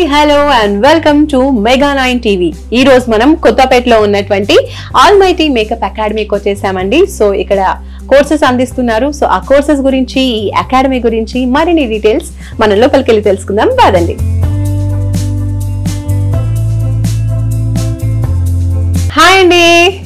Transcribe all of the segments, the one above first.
Hello and welcome to mega nine TV ఈ రోజు మనం కొత్తపేటలో ఉన్నటువంటి ఆల్ మైటీ మేకప్ అకాడమీకి వచ్చేసామండి సో ఇక్కడ కోర్సెస్ అందిస్తున్నారు సో ఆ కోర్సెస్ గురించి ఈ అకాడమీ గురించి మరిన్ని డీటెయిల్స్ మనం లోపలికి వెళ్ళి తెలుసుకుందాం బాదండి హాయ్ అండి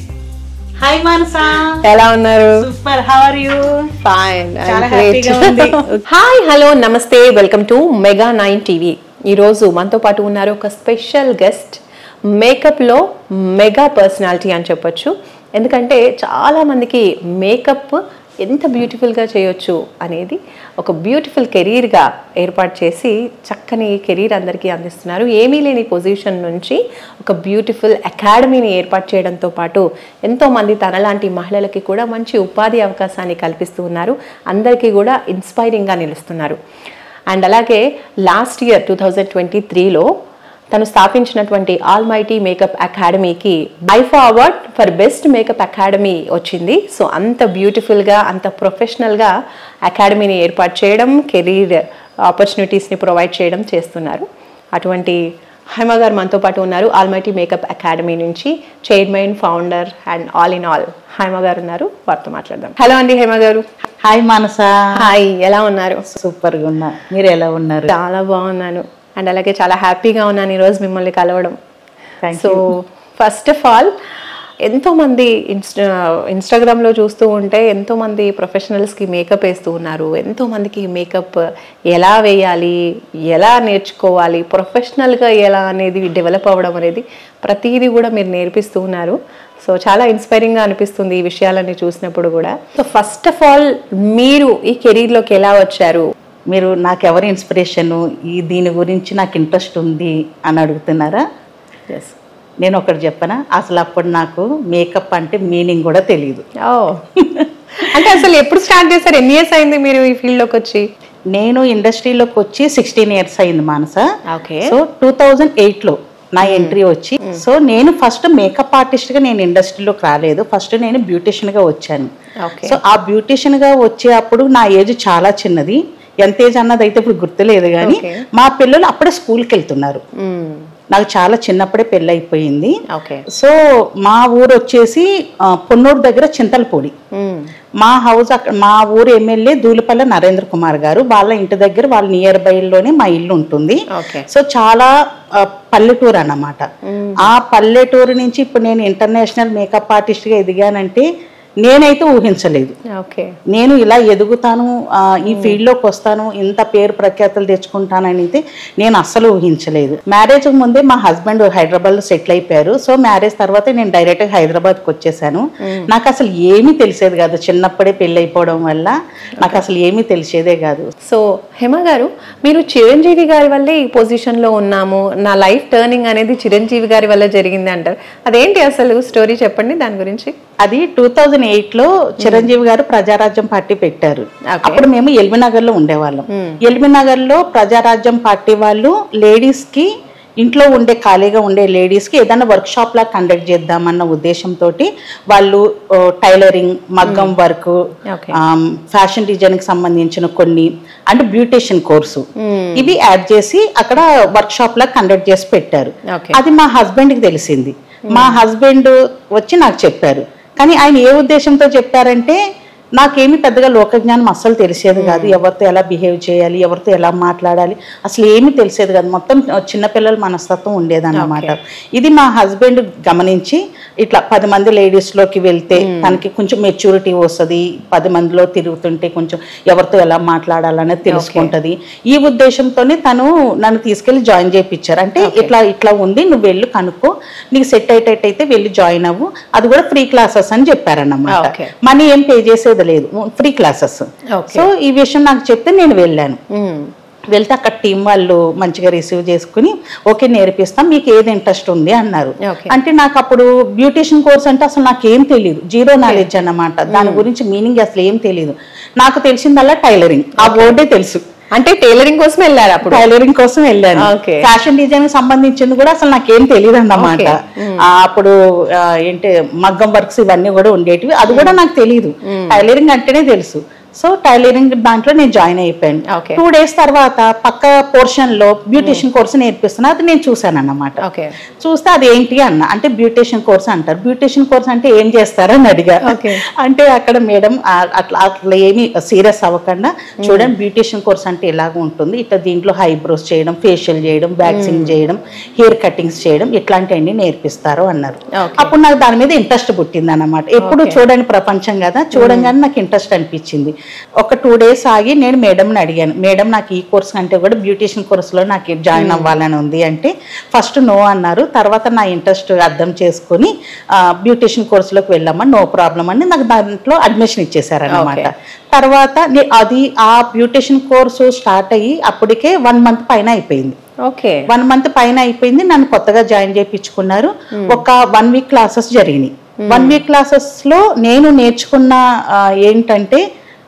హాయ్ మానసా ఎలా ఉన్నారు super how are you fine చాలా హ్యాపీగా ఉంది. హాయ్ హలో నమస్తే welcome to mega nine TV ఈరోజు మనతో పాటు ఉన్నారు ఒక స్పెషల్ గెస్ట్ మేకప్లో మెగా పర్సనాలిటీ అని చెప్పొచ్చు ఎందుకంటే చాలా మందికి మేకప్ ఎంత బ్యూటిఫుల్గా చేయొచ్చు అనేది ఒక బ్యూటిఫుల్ కెరీర్గా ఏర్పాటు చేసి చక్కని కెరీర్ అందరికీ అందిస్తున్నారు ఏమీ లేని పొజిషన్ నుంచి ఒక బ్యూటిఫుల్ అకాడమీని ఏర్పాటు చేయడంతో పాటు ఎంతోమంది తనలాంటి మహిళలకి కూడా మంచి ఉపాధి అవకాశాన్ని కల్పిస్తూ ఉన్నారు అందరికీ కూడా ఇన్స్పైరింగ్గా నిలుస్తున్నారు అండ్ అలాగే last year two thousand twenty త్రీలో తను స్థాపించినటువంటి ఆల్ మైటీ మేకప్ అకాడమీకి BIFA award for best makeup academy వచ్చింది సో అంత బ్యూటిఫుల్గా అంత ప్రొఫెషనల్గా అకాడమీని ఏర్పాటు చేయడం కెరీర్ ఆపర్చునిటీస్ని ప్రొవైడ్ చేయడం చేస్తున్నారు అటువంటి హైమ గారు మనతో పాటు ఉన్నారు ఆల్మైటీ మేకప్ అకాడమీ నుంచి chairman founder and all in all Haima garu ఉన్నారు వారితో మాట్లాడదాం హలో అండి హైమ గారు హాయ్ మానసా హాయ్ ఎలా ఉన్నారు సూపర్ గా ఉన్నా మీరు ఎలా ఉన్నారు చాలా బాగున్నాను అండ్ అలాగే చాలా హ్యాపీగా ఉన్నాను ఈరోజు మిమ్మల్ని కలవడం Thank so first of all ఎంతోమంది ఇన్స్టా ఇన్స్టాగ్రామ్లో చూస్తూ ఉంటే ఎంతోమంది ప్రొఫెషనల్స్కి మేకప్ వేస్తూ ఉన్నారు ఎంతోమందికి మేకప్ ఎలా వేయాలి ఎలా నేర్చుకోవాలి ప్రొఫెషనల్గా ఎలా అనేది డెవలప్ అవ్వడం అనేది ప్రతిదీ కూడా మీరు నేర్పిస్తూ ఉన్నారు సో చాలా ఇన్స్పైరింగ్గా అనిపిస్తుంది ఈ విషయాలన్నీ చూసినప్పుడు కూడా సో ఫస్ట్ ఆఫ్ ఆల్ మీరు ఈ కెరీర్లోకి ఎలా వచ్చారు మీరు నాకు ఎవరి ఇన్స్పిరేషన్ ఈ దీని గురించి నాకు ఇంట్రెస్ట్ ఉంది అని అడుగుతున్నారా ఎస్ నేను ఒకటి చెప్పనా అసలు అప్పుడు నాకు మేకప్ అంటే మీనింగ్ కూడా తెలియదు ఓ అంటే అసలు ఎప్పుడు స్టార్ట్ చేశారు ఎన్ని ఇయర్స్ అయింది మీరు ఈ ఫీల్డ్ లోకి వచ్చి నేను ఇండస్ట్రీలోకి వచ్చి సిక్స్టీన్ ఇయర్స్ అయింది Manasa okay so two thousand ఎయిట్లో నా ఎంట్రీ వచ్చి సో నేను ఫస్ట్ మేకప్ ఆర్టిస్ట్గా నేను ఇండస్ట్రీలోకి రాలేదు ఫస్ట్ నేను బ్యూటిషియన్గా వచ్చాను ఓకే సో ఆ బ్యూటిషియన్గా వచ్చే అప్పుడు నా ఏజ్ చాలా చిన్నది ఎంత ఏజ్ అన్నది అయితే ఇప్పుడు గుర్తులేదు కానీ Okay. మా పిల్లలు అప్పుడే స్కూల్కి వెళ్తున్నారు నాకు చాలా చిన్నప్పుడే పెళ్ళి అయిపోయింది ఓకే సో మా ఊరు వచ్చేసి ఆ, పొన్నూరు దగ్గర చింతలపూడి మా హౌస్ అక్కడ మా ఊరు ఎమ్మెల్యే దూలిపల్ల నరేంద్ర కుమార్ గారు వాళ్ళ ఇంటి దగ్గర వాళ్ళ నియర్ బైలోనే మా ఇల్లు ఉంటుంది ఓకే సో చాలా ఆ, పల్లెటూరు అన్నమాట ఆ పల్లెటూరు నుంచి ఇప్పుడు నేను ఇంటర్నేషనల్ మేకప్ ఆర్టిస్ట్గా ఎదిగానంటే నేనైతే ఊహించలేదు ఓకే నేను ఇలా ఎదుగుతాను ఆ, ఈ ఫీల్డ్లోకి వస్తాను ఇంత పేరు ప్రఖ్యాతులు తెచ్చుకుంటానని అయితే నేను అస్సలు ఊహించలేదు మ్యారేజ్ ముందే మా హస్బెండ్ హైదరాబాద్లో సెటిల్ అయిపోయారు సో మ్యారేజ్ తర్వాత నేను డైరెక్ట్గా హైదరాబాద్కి వచ్చేసాను నాకు అసలు ఏమీ తెలిసేది కాదు చిన్నప్పుడే పెళ్ళి అయిపోవడం వల్ల నాకు అసలు ఏమీ తెలిసేదే కాదు సో హేమ గారు మీరు చిరంజీవి గారి వల్లే ఈ పొజిషన్ లో ఉన్నాము నా లైఫ్ టర్నింగ్ అనేది చిరంజీవి గారి వల్ల జరిగింది అంటారు అదేంటి అసలు స్టోరీ చెప్పండి దాని గురించి అది టూ థౌజండ్ ఎయిట్ లో చిరంజీవి గారు ప్రజారాజ్యం పార్టీ పెట్టారు Okay. అప్పుడు మేము ఎల్బీనగర్ లో ఉండేవాళ్ళం ఎల్బీనగర్ లో ప్రజారాజ్యం పార్టీ వాళ్ళు లేడీస్ కి ఇంట్లో ఉండే ఖాళీగా ఉండే లేడీస్ కి ఏదైనా వర్క్ షాప్ లా కండక్ట్ చేద్దామన్న ఉద్దేశంతో వాళ్ళు ఓ, టైలరింగ్ మగ్గం వర్క్ Okay. ఫ్యాషన్ డిజైన్ కి సంబంధించిన కొన్ని అంటే బ్యూటిషియన్ కోర్సు ఇవి యాడ్ చేసి అక్కడ వర్క్ షాప్ లా కండక్ట్ చేసి పెట్టారు ఓకే అది మా హస్బెండ్ కి తెలిసింది మా హస్బెండ్ వచ్చి నాకు చెప్పారు కానీ ఆయన ఏ ఉద్దేశంతో చెప్పారంటే నాకేమి పెద్దగా లోకజ్ఞానం అస్సలు తెలిసేది కాదు ఎవరితో ఎలా బిహేవ్ చేయాలి ఎవరితో ఎలా మాట్లాడాలి అసలు ఏమీ తెలిసేది కాదు మొత్తం చిన్నపిల్లల మనస్తత్వం ఉండేదన్నమాట ఇది మా హస్బెండ్ గమనించి ఇట్లా పది మంది ladies లోకి వెళ్తే తనకి కొంచెం మెచ్యూరిటీ వస్తుంది పది మందిలో తిరుగుతుంటే కొంచెం ఎవరితో ఎలా మాట్లాడాలనేది తెలుసుకుంటది ఈ ఉద్దేశంతోనే తను నన్ను తీసుకెళ్లి జాయిన్ చేయించారు అంటే ఇట్లా ఇట్లా ఉంది నువ్వు వెళ్ళి కనుక్కో నీకు సెట్ అయ్యేటట్టయితే వెళ్ళి జాయిన్ అవ్వు అది కూడా ఫ్రీ క్లాసెస్ అని చెప్పారన్నమాట Okay. మనీ ఏం పే చేసేది లేదు ఫ్రీ క్లాసెస్ Okay. సో ఈ విషయం నాకు చెప్తే నేను వెళ్ళాను వెళ్తే అక్కడ టీం వాళ్ళు మంచిగా రిసీవ్ చేసుకుని ఓకే నేర్పిస్తాం మీకు ఏది ఇంట్రెస్ట్ ఉంది అన్నారు Okay. అంటే నాకు అప్పుడు బ్యూటిషియన్ కోర్స్ అంటే అసలు నాకు ఏం తెలియదు జీరో నాలెడ్జ్ అన్నమాట దాని గురించి మీనింగ్ అసలు ఏం తెలియదు నాకు తెలిసిందల్లా టైలరింగ్ ఆ బోర్డే తెలుసు అంటే టైలరింగ్ కోసం వెళ్ళారు అప్పుడు టైలరింగ్ కోసం వెళ్ళాను Okay. ఫ్యాషన్ డిజైన్ సంబంధించింది కూడా అసలు నాకేం తెలియదు అన్నమాట Okay. ఆ, అప్పుడు ఆ, ఏంటి మగ్గం వర్క్స్ ఇవన్నీ కూడా ఉండేటివి అది కూడా నాకు తెలియదు టైలరింగ్ అంటేనే తెలుసు సో టైలరింగ్ దాంట్లో నేను జాయిన్ అయిపోయాను Okay. టూ డేస్ తర్వాత పక్క పోర్షన్ లో బ్యూటిషియన్ కోర్స్ నేర్పిస్తున్నా అది నేను చూసాను అన్నమాట ఓకే చూస్తే అది ఏంటి అన్న అంటే బ్యూటిషియన్ కోర్స్ అంటారు బ్యూటిషియన్ కోర్స్ అంటే ఏం చేస్తారని అడిగా Okay. అంటే అక్కడ మేడం అట్లా అట్లా ఏమి సీరియస్ అవ్వకుండా చూడండి బ్యూటిషియన్ కోర్స్ అంటే ఎలాగ ఉంటుంది ఇట్లా దీంట్లో హైబ్రోస్ చేయడం ఫేషియల్ చేయడం వ్యాక్సింగ్ చేయడం హెయిర్ కటింగ్స్ చేయడం ఇట్లాంటివన్నీ నేర్పిస్తారు అన్నారు Okay. అప్పుడు నాకు దాని మీద ఇంట్రెస్ట్ పుట్టింది అన్నమాట ఎప్పుడు చూడని ప్రపంచం కదా చూడంగానే నాకు ఇంట్రెస్ట్ అనిపించింది ఒక టూ డేస్ ఆగి నేను మేడంని అడిగాను మేడం నాకు ఈ కోర్స్ కంటే కూడా బ్యూటిషియన్ కోర్సులో నాకు జాయిన్ అవ్వాలని ఉంది అంటే ఫస్ట్ నో అన్నారు తర్వాత నా ఇంట్రెస్ట్ అర్థం చేసుకుని బ్యూటిషియన్ కోర్సులోకి వెళ్ళామా నో ప్రాబ్లం అని నాకు దాంట్లో అడ్మిషన్ ఇచ్చేసారన్నమాట Okay. తర్వాత నే- అది ఆ బ్యూటిషియన్ కోర్సు స్టార్ట్ అయ్యి అప్పటికే వన్ మంత్ పైన అయిపోయింది ఓకే వన్ మంత్ పైన అయిపోయింది నన్ను కొత్తగా జాయిన్ చేయించుకున్నారు ఒక వన్ వీక్ క్లాసెస్ జరిగినాయి వన్ వీక్ క్లాసెస్ లో నేను నేర్చుకున్న ఆ, ఏంటంటే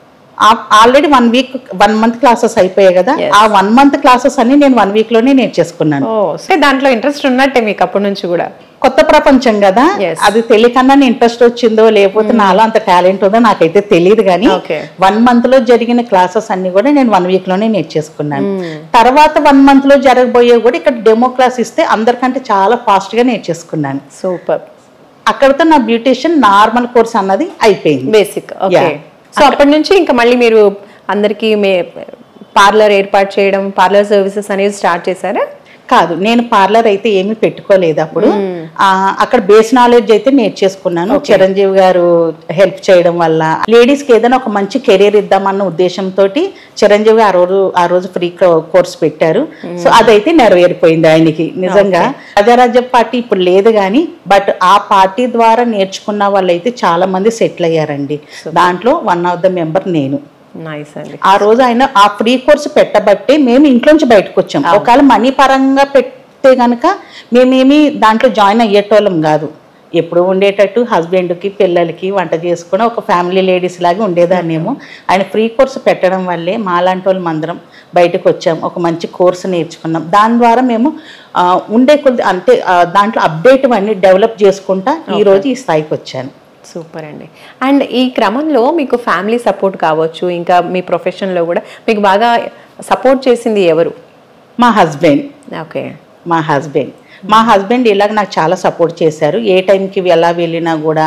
already one week one month classes అయిపోయాయి కదా Yes. ఆ వన్ మంత్ క్లాసెస్ అన్ని నేను వన్ వీక్ లోనే నేర్చేసుకున్నాను ఓ సో దాంట్లో ఇంట్రెస్ట్ ఉన్నట్టే మీకు అప్పటి నుంచి కూడా కొత్త ప్రపంచం కదా Yes. అది తెలియకన్నా ఇంట్రెస్ట్ వచ్చిందో లేకపోతే నాలో అంత టాలెంట్ ఉందో నాకైతే తెలియదు కానీ Okay. వన్ మంత్ లో జరిగిన క్లాసెస్ అన్ని కూడా నేను వన్ వీక్ లోనే నేర్చేసుకున్నాను తర్వాత వన్ మంత్ లో జరగబోయే కూడా ఇక్కడ డెమో క్లాస్ ఇస్తే అందరికంటే చాలా ఫాస్ట్ గా నేర్చేసుకున్నాను సూపర్ అక్కడతో నా బ్యూటిషియన్ నార్మల్ కోర్స్ అన్నది అయిపోయింది బేసిక్ ఓకే Yeah. సో అప్పటి నుంచి ఇంకా మళ్ళీ మీరు అందరికి మే పార్లర్ ఏర్పాటు చేయడం పార్లర్ సర్వీసెస్ అనేది స్టార్ట్ చేశారా కాదు నేను పార్లర్ అయితే ఏమీ పెట్టుకోలేదు అప్పుడు ఆ, అక్కడ బేస్ నాలెడ్జ్ అయితే నేర్చేసుకున్నాను చిరంజీవి గారు హెల్ప్ చేయడం వల్ల లేడీస్ కి ఏదైనా ఒక మంచి కెరీర్ ఇద్దామన్న ఉద్దేశంతో చిరంజీవి ఆ రోజు ఆ రోజు ఫ్రీ కోర్స్ పెట్టారు సో అదైతే నెరవేరిపోయింది ఆయనకి నిజంగా ప్రజారాజ్య పార్టీ ఇప్పుడు లేదు కానీ బట్ ఆ పార్టీ ద్వారా నేర్చుకున్న వాళ్ళైతే చాలా మంది సెటిల్ అయ్యారండి దాంట్లో వన్ ఆఫ్ ద మెంబర్ నేను నైస్ అండి ఆ రోజు ఆయన ఆ ఫ్రీ కోర్స్ పెట్టబట్టి మేము ఇంట్లోంచి బయటకు వచ్చాం ఒకవేళ మనీ పరంగా పెడితే గనక మేమేమి దాంట్లో జాయిన్ అయ్యేటోళ్ళం కాదు ఎప్పుడు ఉండేటట్టు హస్బెండ్కి పిల్లలకి వంట చేసుకుని ఒక ఫ్యామిలీ లేడీస్ లాగా ఉండేదాన్నేమో ఆయన ఫ్రీ కోర్స్ పెట్టడం వల్లే మాలాంటి వాళ్ళం అందరం బయటకు వచ్చాం ఒక మంచి కోర్స్ నేర్చుకున్నాం దాని ద్వారా మేము ఆ, ఉండే కొద్ది అంటే ఆ, దాంట్లో అప్డేట్ అన్ని డెవలప్ చేసుకుంటా ఈ రోజు ఈ స్థాయికి వచ్చాను సూపర్ అండి అండ్ ఈ క్రమంలో మీకు ఫ్యామిలీ సపోర్ట్ కావచ్చు ఇంకా మీ ప్రొఫెషన్లో కూడా మీకు బాగా సపోర్ట్ చేసింది ఎవరు మా హస్బెండ్ ఓకే మా హస్బెండ్ మా హస్బెండ్ ఇలాగ నాకు చాలా సపోర్ట్ చేశారు ఏ టైంకి ఎలా వెళ్ళినా కూడా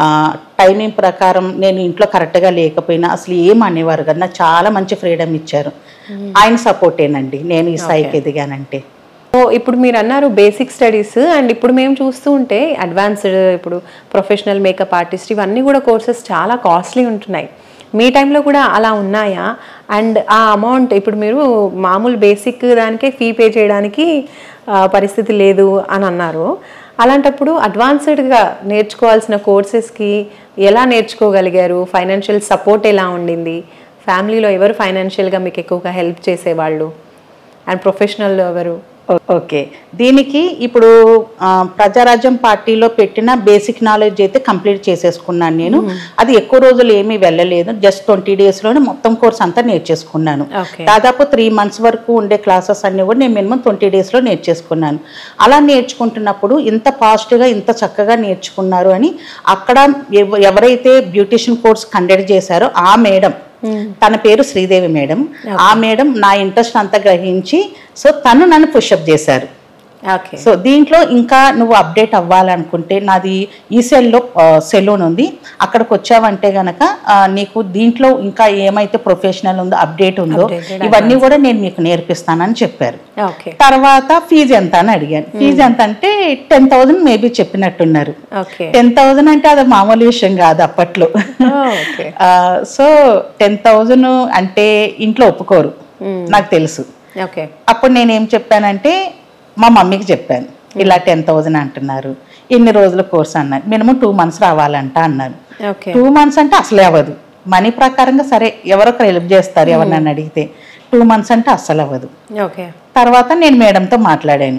టైమింగ్ ప్రకారం నేను ఇంట్లో కరెక్ట్గా లేకపోయినా అసలు ఏం అనేవారు కదా నాకు చాలా మంచి ఫ్రీడమ్ ఇచ్చారు ఆయన సపోర్టేనండి నేను ఈ స్థాయికి ఎదిగానంటే సో ఇప్పుడు మీరు అన్నారు బేసిక్ స్టడీస్ అండ్ ఇప్పుడు మేము చూస్తూ ఉంటే అడ్వాన్స్డ్ ఇప్పుడు ప్రొఫెషనల్ మేకప్ ఆర్టిస్ట్ ఇవన్నీ కూడా కోర్సెస్ చాలా కాస్ట్లీ ఉంటున్నాయి మీ టైంలో కూడా అలా ఉన్నాయా అండ్ ఆ అమౌంట్ ఇప్పుడు మీరు మామూలు బేసిక్ దానికే ఫీ పే చేయడానికి ఆ, పరిస్థితి లేదు అని అన్నారు అలాంటప్పుడు అడ్వాన్స్డ్గా నేర్చుకోవాల్సిన కోర్సెస్కి ఎలా నేర్చుకోగలిగారు ఫైనాన్షియల్ సపోర్ట్ ఎలా ఉండింది ఫ్యామిలీలో ఎవరు ఫైనాన్షియల్గా మీకు ఎక్కువగా హెల్ప్ చేసేవాళ్ళు అండ్ ప్రొఫెషనల్ ఎవరు ఓ- ఓకే దీనికి ఇప్పుడు ఆ, ప్రజారాజ్యం పార్టీలో పెట్టిన బేసిక్ నాలెడ్జ్ అయితే కంప్లీట్ చేసేసుకున్నాను నేను అది ఎక్కువ రోజులు ఏమీ వెళ్ళలేదు జస్ట్ ట్వంటీ డేస్లోనే మొత్తం కోర్స్ అంతా నేర్చేసుకున్నాను ఓకే దాదాపు త్రీ మంత్స్ వరకు ఉండే క్లాసెస్ అన్ని కూడా నేను మినిమం ట్వంటీ డేస్లో నేర్చేసుకున్నాను అలా నేర్చుకుంటున్నప్పుడు ఇంత ఫాస్ట్గా ఇంత చక్కగా నేర్చుకున్నారు అని అక్కడ ఎవ- ఎవరైతే బ్యూటిషియన్ కోర్స్ కండక్ట్ చేశారో ఆ మేడం తన పేరు శ్రీదేవి మేడం ఆ మేడం నా ఇంట్రెస్ట్ అంతా గ్రహించి సో తను నన్ను పుషప్ చేశారు ఓకే సో దీంట్లో ఇంకా నువ్వు అప్డేట్ అవ్వాలనుకుంటే నాది ఈ సెల్లో సెలూన్ ఉంది అక్కడికి వచ్చావంటే గనక ఆ, నీకు దీంట్లో ఇంకా ఏమైతే ప్రొఫెషనల్ ఉందో అప్డేట్ ఉందో Updated, ఇవన్నీ కూడా నేను మీకు నేర్పిస్తానని చెప్పారు ఓకే తర్వాత ఫీజు ఎంత అని అడిగాను ఫీజు ఎంత అంటే టెన్ థౌసండ్ మేబీ చెప్పినట్టున్నారు ఓకే టెన్ థౌసండ్ అంటే అది మామూలు విషయం కాదు అప్పట్లో ఓకే సో టెన్ థౌజండ్ అంటే ఇంట్లో ఒప్పుకోరు నాకు తెలుసు ఓకే అప్పుడు నేను ఏం చెప్పానంటే మా మమ్మీకి చెప్పాను ఇలా టెన్ థౌజండ్ అంటున్నారు ఇన్ని రోజుల కోర్స్ అన్నారు మినిమం టూ మంత్స్ రావాలంట అన్నారు ఓకే టూ మంత్స్ అంటే అసలే అవ్వదు మనీ ప్రకారంగా సరే ఎవరొకరు హెల్ప్ చేస్తారు ఎవరినన్ను అడిగితే టూ మంత్స్ అంటే అస్సలు అవ్వదు ఓకే తర్వాత నేను మేడంతో మాట్లాడాను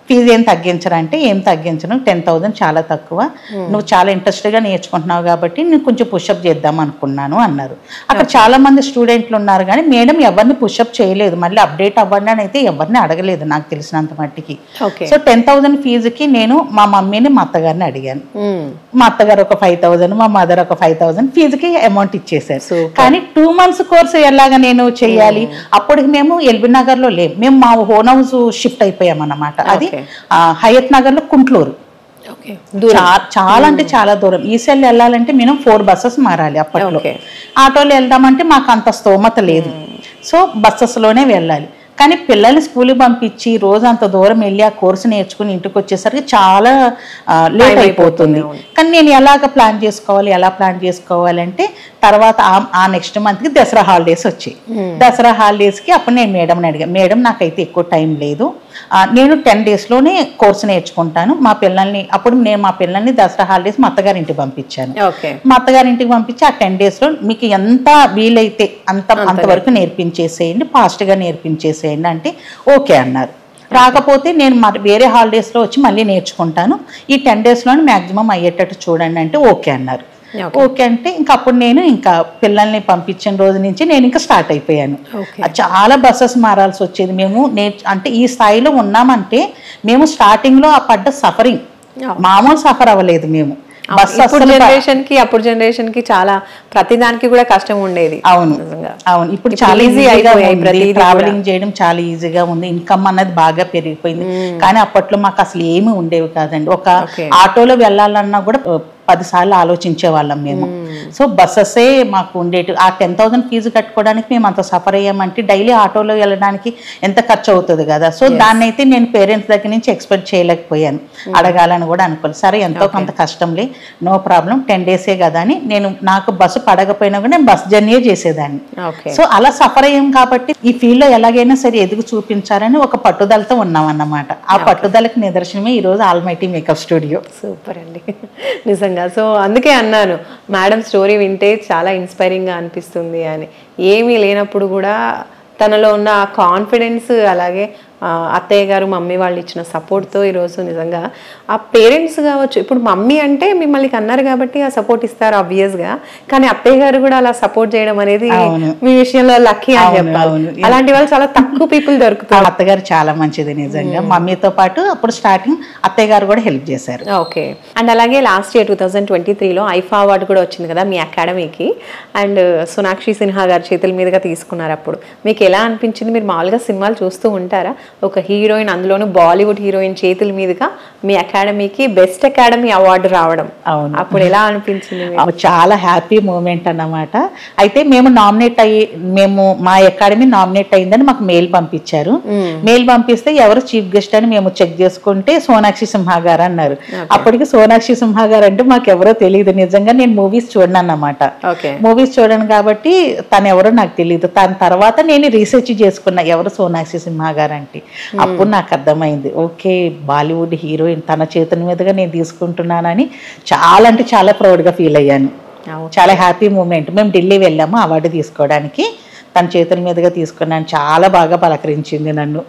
ఫీజు ఏం తగ్గించరా అంటే ఏం తగ్గించను టెన్ థౌసండ్ చాలా తక్కువ నువ్వు చాలా ఇంట్రెస్ట్గా నేర్చుకుంటున్నావు కాబట్టి నేను కొంచెం పుషప్ చేద్దాం అనుకున్నాను అన్నారు అక్కడ చాలా మంది స్టూడెంట్లు ఉన్నారు కానీ మేడం ఎవరిని పుషప్ చేయలేదు మళ్ళీ అప్డేట్ అవ్వండి అని అయితే ఎవరిని అడగలేదు నాకు తెలిసినంత మట్టికి ఓకే సో టెన్ థౌసండ్ ఫీజుకి నేను మా మమ్మీని మా అత్తగారిని అడిగాను మా అత్తగారు ఒక ఫైవ్ థౌసండ్ మా మదర్ ఒక ఫైవ్ థౌసండ్ ఫీజుకి అమౌంట్ ఇచ్చేసారు Super. కానీ టూ మంత్స్ కోర్స్ ఎలాగ నేను చేయాలి అప్పటికి మేము ఎల్బీ నగర్ లో లేము మేము మా హోన్ హౌస్ షిఫ్ట్ అయిపోయాం అన్నమాట అది Okay. ఆ, హయత్ నగర్ లో కుంట్లూరు ఓకే చా- చాలా అంటే చాలా దూరం ఈ సెల్ వెళ్ళాలంటే మినిమం ఫోర్ బస్సెస్ మారాలి అప్పట్లో Okay. ఆటోలో వెళ్దామంటే మాకు అంత స్తోమత లేదు సో బస్సెస్ లోనే వెళ్ళాలి కానీ పిల్లల్ని స్కూల్కి పంపించి రోజు అంత దూరం వెళ్ళి ఆ కోర్సు నేర్చుకుని ఇంటికి వచ్చేసరికి చాలా లేట్ అయిపోతుంది కానీ నేను ఎలాగ ప్లాన్ చేసుకోవాలి ఎలా ప్లాన్ చేసుకోవాలంటే తర్వాత ఆ- ఆ నెక్స్ట్ మంత్కి దసరా హాలిడేస్ వచ్చాయి దసరా హాలిడేస్కి అప్పుడు నేను మేడంని అడిగాను మేడం నాకైతే ఎక్కువ టైం లేదు ఆ, నేను టెన్ డేస్లోనే కోర్సు నేర్చుకుంటాను మా పిల్లల్ని అప్పుడు నేను మా పిల్లల్ని దసరా హాలిడేస్ మా అత్తగారింటికి పంపించాను ఓకే మా అత్తగారింటికి పంపించి ఆ టెన్ డేస్లో మీకు ఎంత వీలైతే అంత అంతవరకు నేర్పించేసేయండి ఫాస్ట్గా నేర్పించేసేయండి అంటే ఓకే అన్నారు రాకపోతే నేను మరి వేరే హాలిడేస్లో వచ్చి మళ్ళీ నేర్చుకుంటాను ఈ టెన్ డేస్లోనే మ్యాక్సిమం అయ్యేటట్టు చూడండి అంటే ఓకే అన్నారు Okay. ఓకే అంటే ఇంకా అప్పుడు నేను ఇంకా పిల్లల్ని పంపించిన రోజు నుంచి నేను ఇంకా స్టార్ట్ అయిపోయాను Okay. ఆ చాలా బస్సెస్ మారాల్సి వచ్చేది మేము నే అంటే ఈ స్థాయిలో ఉన్నామంటే మేము స్టార్టింగ్ లో ఆ పడ్డ సఫరింగ్ Yeah. మామూలు సఫర్ అవ్వలేదు మేము బస్ ఇప్పుడు అస్సలు ప- జనరేషన్ కి అప్పుడు జనరేషన్ కి చాలా ప్రతి దానికి కూడా కష్టం ఉండేది అవును నిజంగా. అవును ఇప్పుడు ఇప్పుడు చాలా easy ఈజీగా అయిపోయాయి ఉంది ప్రతిదీ ట్రావెలింగ్ చేయడం చాలా ఈజీగా ఉంది ఇన్కమ్ అన్నది బాగా పెరిగిపోయింది కానీ అప్పట్లో మాకు అసలు ఏమీ ఉండేవి కాదండి ఒక Okay. ఆటోలో వెళ్ళాలన్నా కూడా ఆ, పది సార్లు ఆలోచించే వాళ్ళం మేము సో బస్సెసే మాకు ఉండేటి ఆ టెన్ థౌసండ్ ఫీజు కట్టుకోవడానికి మేము అంత సఫర్ అయ్యామంటే డైలీ ఆటోలో వెళ్ళడానికి ఎంత ఖర్చు అవుతుంది కదా సో దాన్ని అయితే నేను పేరెంట్స్ దగ్గర నుంచి ఎక్స్పెక్ట్ చేయలేకపోయాను అడగాలని కూడా అనుకోలేదు సరే ఎంతో కొంత కష్టంలే నో ప్రాబ్లం టెన్ డేసే కదా అని నేను నాకు బస్సు పడకపోయినా కూడా నేను బస్ జర్నీయే చేసేదాన్ని ఓకే సో అలా సఫర్ అయ్యాం కాబట్టి ఈ ఫీల్డ్ లో ఎలాగైనా సరే ఎదుగు చూపించాలని ఒక పట్టుదలతో ఉన్నాం అన్నమాట ఆ పట్టుదలకి నిదర్శనమే ఈ రోజు ఆల్మైటీ మేకప్ స్టూడియో సూపర్ అండి నిజంగా సో అందుకే అన్నాను మేడం స్టోరీ వింటే చాలా ఇన్స్పైరింగ్గా అనిపిస్తుంది అని ఏమీ లేనప్పుడు కూడా తనలో ఉన్న ఆ కాన్ఫిడెన్స్ అలాగే ఆ, అత్తయ్య గారు మమ్మీ వాళ్ళు ఇచ్చిన సపోర్ట్తో ఈరోజు నిజంగా ఆ పేరెంట్స్ కావచ్చు ఇప్పుడు మమ్మీ అంటే మిమ్మల్ని కన్నారు కాబట్టి ఆ సపోర్ట్ ఇస్తారు ఆబ్వియస్గా కానీ అత్తయ్య గారు కూడా అలా సపోర్ట్ చేయడం అనేది అవును. మీ విషయంలో లక్కీ అని అవును, చెప్పాలి అవును. అలాంటి వాళ్ళు చాలా తక్కువ పీపుల్ దొరుకుతారు ఆ అత్తగారు చాలా మంచిది నిజంగా మమ్మీతో పాటు అప్పుడు స్టార్టింగ్ అత్తయ్య గారు కూడా హెల్ప్ చేశారు ఓకే అండ్ అలాగే last year two thousand twenty త్రీలో ఐఫా అవార్డు కూడా వచ్చింది కదా మీ అకాడమీకి అండ్ సోనాక్షి సిన్హా గారి చేతుల మీదుగా తీసుకున్నారు అప్పుడు మీకు ఎలా అనిపించింది మీరు మామూలుగా సినిమాలు చూస్తూ ఉంటారా ఒక హీరోయిన్ అందులోనూ బాలీవుడ్ హీరోయిన్ చేతుల మీదుగా మీ అకాడమీకి బెస్ట్ అకాడమీ అవార్డు రావడం అవును. అప్పుడు ఎలా అనిపించింది మీకు? అవి చాలా హ్యాపీ మూమెంట్ అన్నమాట అయితే మేము నామినేట్ అయ్యి మేము మా అకాడమీ నామినేట్ అయిందని మాకు మెయిల్ పంపించారు మెయిల్ పంపిస్తే ఎవరు చీఫ్ గెస్ట్ అని మేము చెక్ చేసుకుంటే సోనాక్షి సింహ గారు అన్నారు అప్పటికి సోనాక్షి సింహ గారు అంటే మాకు ఎవరో తెలియదు నిజంగా నేను మూవీస్ చూడను అన్నమాట ఓకే మూవీస్ చూడను కాబట్టి తను ఎవరో నాకు తెలియదు దాని తర్వాత నేను రీసెర్చ్ చేసుకున్నా ఎవరు సోనాక్షి సింహ గారు అంటే అప్పుడు నాకు అర్థమైంది ఓకే బాలీవుడ్ హీరోయిన్ తన చేతుల మీదుగా నేను తీసుకుంటున్నానని చాలా అంటే చాలా ప్రౌడ్గా ఫీల్ అయ్యాను అవును. చాలా హ్యాపీ మూమెంట్ మేము ఢిల్లీ వెళ్ళాము అవార్డు తీసుకోవడానికి తన చేతుల మీదుగా తీసుకున్నాను చాలా బాగా పలకరించింది నన్ను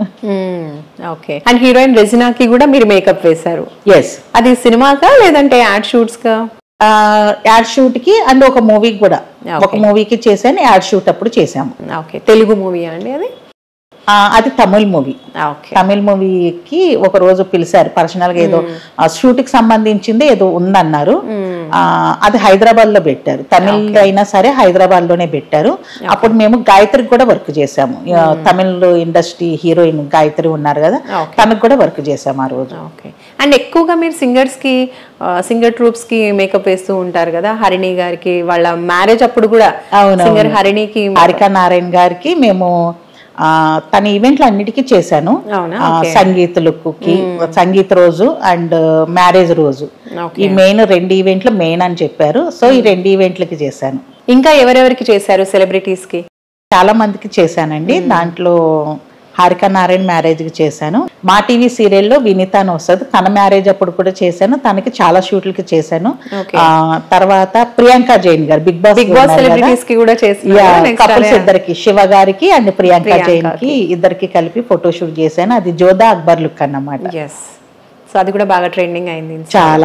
ఓకే అండ్ హీరోయిన్ రెజినాకి కూడా మీరు మేకప్ వేశారు ఎస్ అది సినిమాకా లేదంటే యాడ్ షూట్స్కా యాడ్ షూట్కి అండ్ ఒక మూవీకి కూడా Okay. ఒక మూవీకి చేశాను యాడ్ షూట్ అప్పుడు చేశాము ఓకే తెలుగు మూవీ అండి అది ఆ, అది తమిళ్ మూవీ ఓకే తమిళ్ మూవీకి ఒక రోజు పిలిచారు పర్సనల్ గా ఏదో షూట్ కి సంబంధించింది ఏదో ఉందన్నారు ఆ, అది హైదరాబాద్ లో పెట్టారు తమిళ్ అయినా సరే హైదరాబాద్ లోనే పెట్టారు అప్పుడు మేము గాయత్రికి కూడా వర్క్ చేసాము ఆ, తమిళ్ ఇండస్ట్రీ హీరోయిన్ గాయత్రి ఉన్నారు కదా Okay. తనకు కూడా వర్క్ చేసాము ఆ రోజు ఓకే అండ్ ఎక్కువగా మీరు సింగర్స్ కి సింగర్ ట్రూప్స్ కి మేకప్ వేస్తూ ఉంటారు కదా హరిణి గారికి వాళ్ళ మ్యారేజ్ అప్పుడు కూడా అవునవును. సింగర్ హరిణికి హారికా నారాయణ గారికి మేము ఆ, తన ఈవెంట్లు అన్నిటికీ చేశాను అవునా? ఆ, Okay. సంగీత్ లుక్కి సంగీత్ రోజు అండ్ మ్యారేజ్ రోజు Okay. ఈ మెయిన్ రెండు ఈవెంట్లు మెయిన్ అని చెప్పారు సో ఈ రెండు ఈవెంట్లకి చేశాను ఇంకా ఎవరెవరికి చేశారు సెలబ్రిటీస్ కి చాలా మందికి చేశానండి దాంట్లో హారిక నారాయణ మ్యారేజ్ కి చేశాను మా టీవీ సీరియల్లో వినీత అని వస్తుంది తన మ్యారేజ్ అప్పుడు కూడా చేశాను తనకి చాలా షూట్లకి చేశాను Okay. ఆ, తర్వాత ప్రియాంక జైన్ గారు Bigg Boss Bigg Boss celebrities కి కూడా చేస్తున్నారు నెక్స్ట్ కపుల్స్ ఇద్దరికి శివ గారికి అండ్ ప్రియాంక ప్రియాంకకి. జైన్ కి ఇద్దరికి కలిపి ఫోటోషూట్ చేశాను అది జోదా అక్బర్ లుక్ అన్నమాట ఎస్ సో అది కూడా బాగా ట్రెండింగ్ అయింది చాలా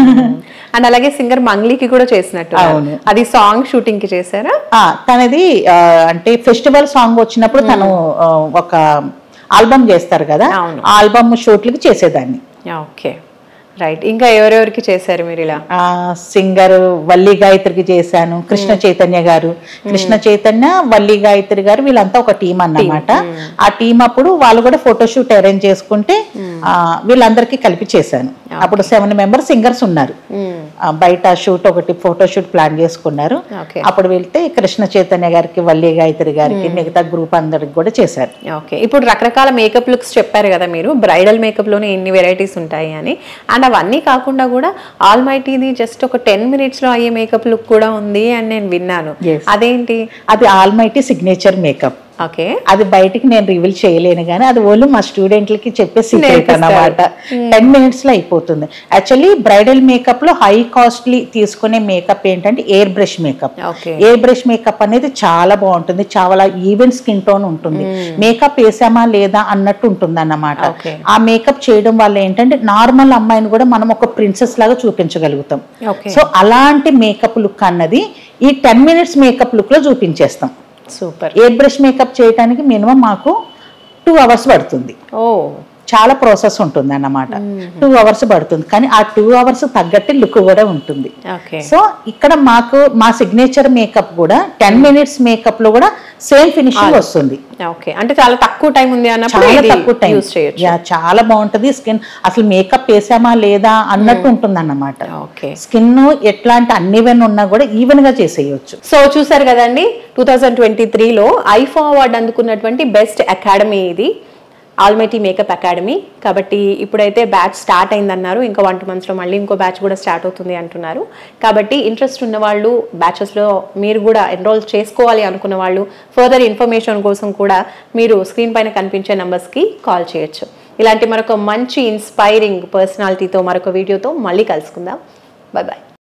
అండ్ అలాగే సింగర్ మంగ్లీకి కూడా చేసినట్టు అవును. అది సాంగ్ షూటింగ్ కి చేశారా ఆ, తనది ఆ, అంటే ఫెస్టివల్ సాంగ్ వచ్చినప్పుడు తను ఆ, ఒక ఆల్బమ్ చేస్తారు కదా అవును. ఆల్బమ్ షూట్లకి చేసేదాన్ని ఓకే రైట్ ఇంకా ఎవరెవరికి చేశారు మీరు ఇలా ఆ సింగర్ వల్లి గాయత్రికి చేశాను కృష్ణ చైతన్య గారు కృష్ణ చైతన్య వల్లి గాయత్రి గారు వీళ్ళంతా ఒక టీం అన్నమాట ఆ టీం అప్పుడు వాళ్ళు కూడా ఫోటోషూట్ అరేంజ్ చేసుకుంటే ఆ, వీళ్ళందరికీ కలిపి చేశాను అప్పుడు సెవెన్ మెంబర్ సింగర్స్ ఉన్నారు ఆ, బయట షూట్ ఒకటి ఫోటోషూట్ ప్లాన్ చేసుకున్నారు ఓకే అప్పుడు వెళ్తే కృష్ణ చైతన్య గారికి వల్లి గాయత్రి గారికి మిగతా గ్రూప్ అందరికి కూడా చేశారు ఓకే ఇప్పుడు రకరకాల మేకప్ లుక్స్ చెప్పారు కదా మీరు బ్రైడల్ మేకప్ లోనే ఎన్ని వెరైటీస్ ఉంటాయి అని అండ్ అవన్నీ కాకుండా కూడా ఆల్ మైటీది జస్ట్ ఒక టెన్ మినిట్స్ లో అయ్యే మేకప్ లుక్ కూడా ఉంది అని నేను విన్నాను Yes. అదేంటి అది ఆల్మైటీ సిగ్నేచర్ మేకప్ ఓకే అది బయటికి నేను రివీల్ చేయలేను కానీ అది ఓన్లీ మా స్టూడెంట్లకి చెప్పే సీక్రెట్ నేర్పిస్తారు. అన్నమాట టెన్ మినిట్స్ లో అయిపోతుంది యాక్చువల్లీ బ్రైడల్ మేకప్ లో హై కాస్ట్లీ తీసుకునే మేకప్ ఏంటంటే air brush makeup okay air brush makeup అనేది చాలా బాగుంటుంది చాలా ఈవెన్ స్కిన్ టోన్ ఉంటుంది మేకప్ వేసామా లేదా అన్నట్టు ఉంటుంది అన్నమాట Okay. ఆ మేకప్ చేయడం వల్ల ఏంటంటే నార్మల్ అమ్మాయిని కూడా మనం ఒక ప్రిన్సెస్ లాగా చూపించగలుగుతాం ఓకే సో అలాంటి మేకప్ లుక్ అన్నది ఈ టెన్ మినిట్స్ మేకప్ లుక్ లో చూపించేస్తాం సూపర్ ఎయిర్ బ్రష్ మేకప్ చేయడానికి మినిమం మాకు టూ అవర్స్ పడుతుంది ఓ చాలా ప్రాసెస్ ఉంటుంది అన్నమాట టూ అవర్స్ పడుతుంది కానీ ఆ టూ అవర్స్ తగ్గట్టు లుక్ కూడా ఉంటుంది ఓకే సో ఇక్కడ మాకు మా సిగ్నేచర్ మేకప్ కూడా టెన్ మినిట్స్ మేకప్ లో కూడా సేమ్ ఫినిషింగ్ వస్తుంది ఓకే అంటే చాలా తక్కువ టైం ఉంది అన్నప్పుడు చాలా ఇది తక్కువ టైం యూస్ చేయొచ్చు యా చాలా బాగుంటది స్కిన్ అసలు మేకప్ వేసామా లేదా అన్నట్టు ఉంటుంది అన్నమాట ఓకే స్కిన్ ఎట్లాంటి అన్నివెన్ ఉన్నా కూడా ఈవెన్ గా చేసేయచ్చు సో చూసారు కదండి టూ థౌజండ్ ట్వంటీ త్రీలో ఐఫా అవార్డు అందుకున్నటువంటి బెస్ట్ అకాడమీ ఇది ఆల్మైటీ మేకప్ అకాడమీ కాబట్టి ఇప్పుడైతే బ్యాచ్ స్టార్ట్ అయిందన్నారు ఇంకా వన్ టూ మంత్స్లో మళ్ళీ ఇంకో బ్యాచ్ కూడా స్టార్ట్ అవుతుంది అంటున్నారు కాబట్టి ఇంట్రెస్ట్ ఉన్న వాళ్ళు బ్యాచెస్లో మీరు కూడా ఎన్రోల్ చేసుకోవాలి అనుకున్న వాళ్ళు ఫర్దర్ ఇన్ఫర్మేషన్ కోసం కూడా మీరు స్క్రీన్ పైన కనిపించే నంబర్స్కి కాల్ చేయొచ్చు ఇలాంటి మరొక మంచి ఇన్స్పైరింగ్ పర్సనాలిటీతో మరొక వీడియోతో మళ్ళీ కలుసుకుందాం బాయ్ బాయ్